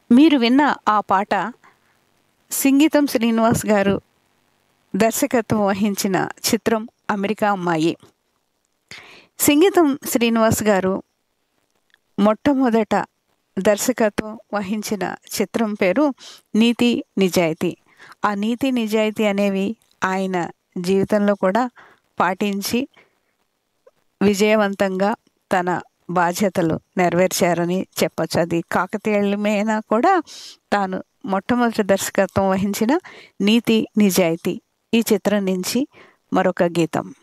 మీరు విన్న ఆ పాట సింగీతం శ్రీనివాస్ గారు దర్శకత్వం వహించిన చిత్రం అమెరికా అమ్మాయి సింగీతం శ్రీనివాస్ గారు మొట్టమొదట దర్శకత్వం వహించిన చిత్రం పేరు నీతి నిజాయితీ ఆ నీతి నిజాయితీ అనేవి ఆయన జీవితంలో కూడా పాటించి విజయవంతంగా తన బాధ్యతలు నెరవేర్చారని చెప్పచ్చు అది కాకతీయులమైనా కూడా తాను మొట్టమొదటి దర్శకత్వం వహించిన నీతి నిజాయితీ ఈ చిత్రం నుంచి మరొక గీతం